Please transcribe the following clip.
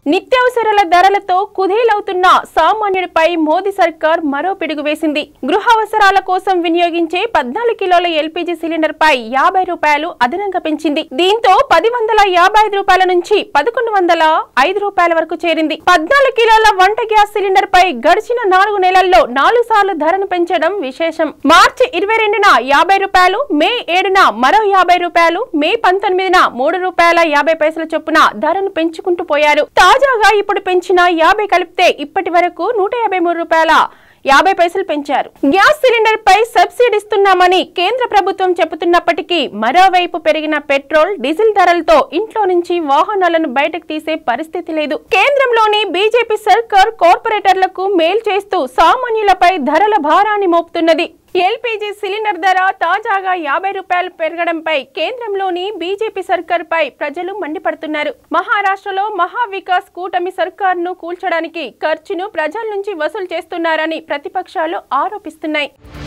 నిత్యావసరాల ధరలతో కుదేలవుతున్న సామాన్యుడిపై మోదీ సర్కార్ మరో పిడుగు వేసింది గృహావసరాల కోసం వినియోగించే పద్నాలుగు కిలోల ఎల్పీజీ సిలిండర్ పై యాభై రూపాయలు అదనంగా పెంచింది దీంతో పది వందల యాభై ఐదు రూపాయల నుంచి పదకొండు వందల ఐదు రూపాయల వరకు చేరింది పద్నాలుగు కిలోల వంట గ్యాస్ సిలిండర్ పై గడిచిన నాలుగు నెలల్లో నాలుగు సార్లు ధరను పెంచడం విశేషం మార్చి ఇరవై రెండున యాభై రూపాయలు మే ఏడున మరో యాభై రూపాయలు మే పంతొమ్మిదిన మూడు రూపాయల యాభై పైసల చొప్పున ధరను పెంచుకుంటూ పోయారు తాజాగా ఇప్పుడు పెంచిన యాభై కలిపితే ఇప్పటి వరకు నూట యాభై మూడు రూపాయల యాభై పైసలు పెంచారు గ్యాస్ సిలిండర్ పై సబ్సిడీ ఇస్తున్నామని కేంద్ర ప్రభుత్వం చెబుతున్నప్పటికీ మరోవైపు పెరిగిన పెట్రోల్ డీజిల్ ధరలతో ఇంట్లో నుంచి వాహనాలను బయటకు తీసే పరిస్థితి లేదు కేంద్రంలోని బీజేపీ సర్కార్ కార్పొరేటర్లకు మేలు చేస్తూ సామాన్యులపై ధరల భారాన్ని మోపుతున్నది ఎల్పీజీ సిలిండర్ ధర తాజాగా యాభై రూపాయలు పెరగడంపై కేంద్రంలోని బీజేపీ సర్కార్పై ప్రజలు మండిపడుతున్నారు మహారాష్ట్రలో మహావికాస్ కూటమి సర్కార్ను కూల్చడానికి ఖర్చును ప్రజల నుంచి వసూలు చేస్తున్నారని ప్రతిపక్షాలు ఆరోపిస్తున్నాయి